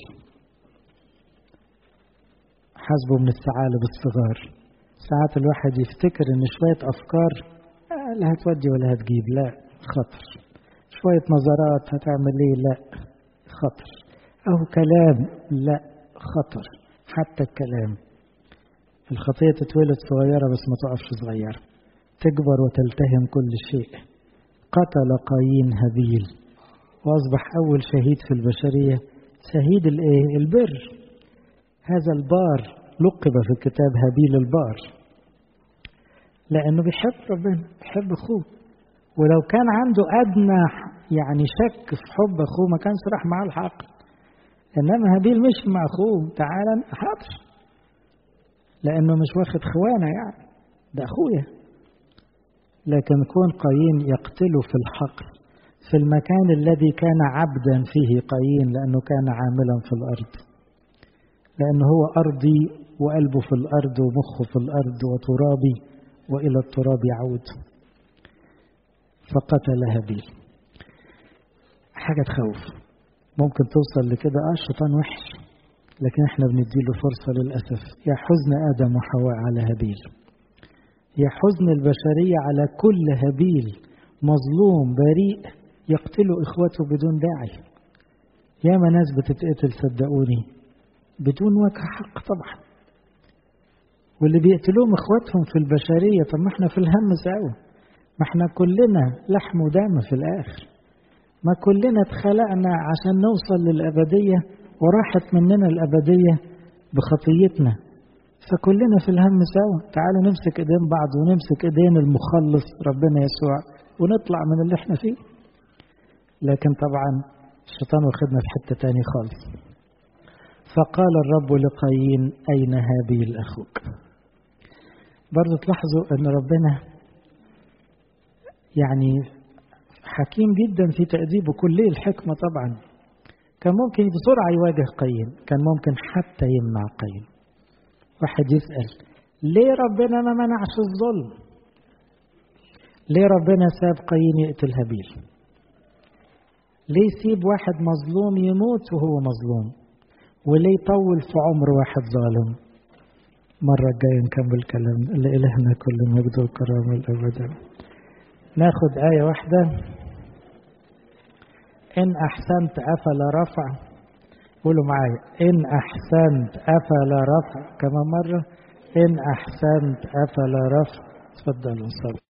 حسبه من الثعالب الصغار ساعات الواحد يفتكر ان شوية افكار آه لا هتودي ولا هتجيب لا خطر شوية نظرات هتعمل ايه لا خطر او كلام لا خطر حتى الكلام الخطية تتولد صغيرة بس ما تقفش صغيرة تكبر وتلتهم كل شيء قتل قايين هابيل وأصبح أول شهيد في البشرية شهيد الإيه؟ البر هذا البار لقب في الكتاب هابيل البار لأنه بيحب ربنا بيحب أخوه ولو كان عنده أدنى يعني شك في حب أخوه ما كانش راح معاه الحق إنما هابيل مش مع أخوه تعالى حاضر لأنه مش واخد خوانة يعني ده أخويا لكن كون قايين يقتله في الحقل في المكان الذي كان عبدا فيه قايين لأنه كان عاملا في الأرض لأنه هو أرضي وقلبه في الأرض ومخه في الأرض وترابي وإلى التراب يعود فقتل هابيل حاجة تخوف ممكن توصل لكده اه الشيطان وحش لكن احنا بنديله فرصة للأسف يا حزن آدم وحواء على هابيل يا حزن البشرية على كل هابيل مظلوم بريء يقتل إخوته بدون داعي ياما ناس بتتقتل صدقوني بدون وجه حق طبعا واللي بيقتلوهم اخواتهم في البشرية طب ما احنا في الهم سوا ما احنا كلنا لحم ودم في الآخر ما كلنا اتخلقنا عشان نوصل للأبدية وراحت مننا الأبدية بخطيتنا فكلنا في الهم سوا تعالوا نمسك ايدين بعض ونمسك ايدين المخلص ربنا يسوع ونطلع من اللي احنا فيه لكن طبعا الشيطان واخدنا في حتة تاني خالص فقال الرب لقايين أين هابيل أخوك برضو تلاحظوا أن ربنا يعني حكيم جدا في تأديبه كل الحكمة طبعا كان ممكن بسرعة يواجه قايين كان ممكن حتى يمنع قايين واحد يسأل ليه ربنا ما منعش الظلم ليه ربنا ساب قايين يقتل هابيل ليه يسيب واحد مظلوم يموت وهو مظلوم وليه يطول في عمر واحد ظالم مرة الجاية نكمل كلام لإلهنا كل مجد وكرامة الأبدا ناخد آية واحدة إن أحسنت أفلا رفع قولوا معايا إن أحسنت أفلا رفع كمان مرة إن أحسنت أفلا رفع تفضلوا صلوا